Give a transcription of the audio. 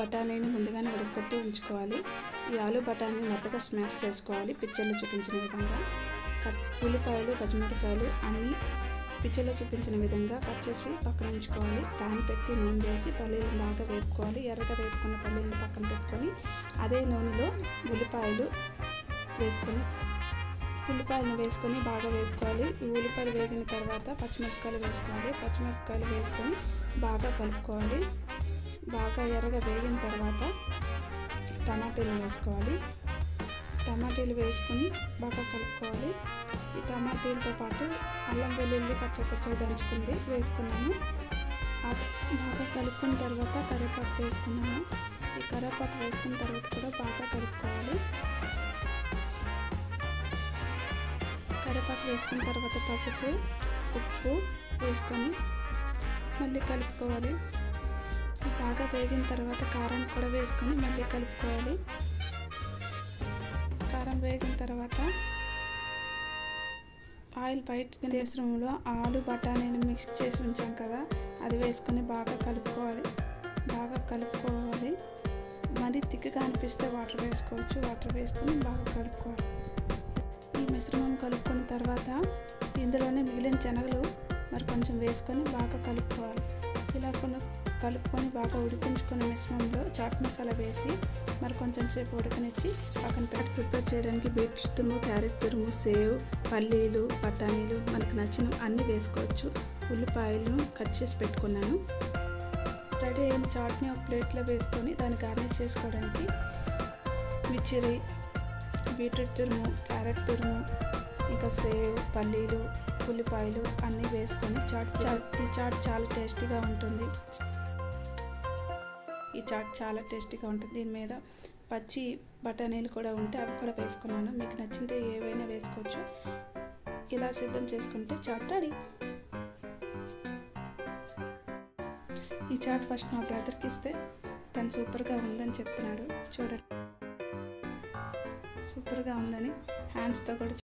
బఠానీని ముందుగానే ఉడకపెట్టి ఉంచుకోవాలి ఈ ఆలు బఠానీని మెత్తగా స్మాష్ చేసుకోవాలి పిక్చర్లో చూపించిన విధంగా కట్ ఉల్లిపాయలు పచ్చిమిరపకాయలు అన్నీ పిక్చర్లో చూపించిన విధంగా కట్ చేసి పక్కన ఉంచుకోవాలి ప్యాన్ పెట్టి నూనె వేసి పల్లీలను బాగా వేపుకోవాలి ఎర్రగా వేపుకున్న పల్లీలను పక్కన పెట్టుకొని అదే నూనెలో ఉల్లిపాయలు వేసుకొని ఉల్లిపాయలను వేసుకొని బాగా వేపుకోవాలి ఈ ఉల్లిపాయలు వేగిన తర్వాత పచ్చిమిరపకాయలు వేసుకోవాలి పచ్చిమిరపకాయలు వేసుకొని బాగా కలుపుకోవాలి బాగా ఎర్రగా వేగిన తర్వాత టమాటీలు వేసుకోవాలి టమాటీలు వేసుకొని బాగా కలుపుకోవాలి ఈ టమాటీలతో పాటు అల్లం వెల్లుల్లి కచ్చపచ్చ దంచుకుంది వేసుకున్నాము బాగా కలుపుకున్న తర్వాత కరివేపాకు వేసుకున్నాము ఈ కరివేపాకు వేసుకున్న తర్వాత కూడా బాగా కలుపుకోవాలి కరివేపాకు వేసుకున్న తర్వాత పసుపు ఉప్పు వేసుకొని మళ్ళీ కలుపుకోవాలి బాగా వేగిన తర్వాత కారం కూడా వేసుకొని మళ్ళీ కలుపుకోవాలి కారం వేగిన తర్వాత ఆయిల్ బయట దేశంలో ఆలు బఠానీని మిక్స్ చేసి ఉంచాం కదా అది వేసుకొని బాగా కలుపుకోవాలి బాగా కలుపుకోవాలి మరి తిక్కగా అనిపిస్తే వాటర్ వేసుకోవచ్చు వాటర్ వేసుకొని బాగా కలుపుకోవాలి ఈ మిశ్రమం కలుపుకున్న తర్వాత ఇందులోనే మిగిలిన శనగలు మరి కొంచెం వేసుకొని బాగా కలుపుకోవాలి ఇలా కొన్ని కలుపుకొని బాగా ఉడికించుకున్న మిశ్రమంలో చాట్ మసాలా వేసి మరి కొంచెం సేపు ఉడకనిచ్చి పక్కన పెట్టి ప్రిపేర్ చేయడానికి బీట్రూట్ తురుము క్యారెట్ తురుము సేవ్ పల్లీలు బఠానీలు మనకు నచ్చిన అన్నీ వేసుకోవచ్చు ఉల్లిపాయలను కట్ చేసి పెట్టుకున్నాను రెడీ అయిన చాట్ని ఒక ప్లేట్లో వేసుకొని దాన్ని గార్నిష్ చేసుకోవడానికి మిర్చిరి బీట్రూట్ తురుము క్యారెట్ తురుము ఇంకా సేవ్ పల్లీలు ఉల్లిపాయలు అన్నీ వేసుకొని చాట్ చా- ఈ చాట్ చాలా టేస్టీగా ఉంటుంది ఈ చాట్ చాలా టేస్టీగా ఉంటుంది దీని మీద పచ్చి బఠానీలు కూడా ఉంటే అవి కూడా వేసుకున్నాను మీకు నచ్చితే ఏవైనా వేసుకోవచ్చు ఇలా సిద్ధం చేసుకుంటే చాట్ రెడీ ఈ చాట్ ఫస్ట్ మా బ్రదర్కి ఇస్తే తను సూపర్గా ఉందని చెప్తున్నాడు చూడండి సూపర్గా ఉందని హ్యాండ్స్తో కూడా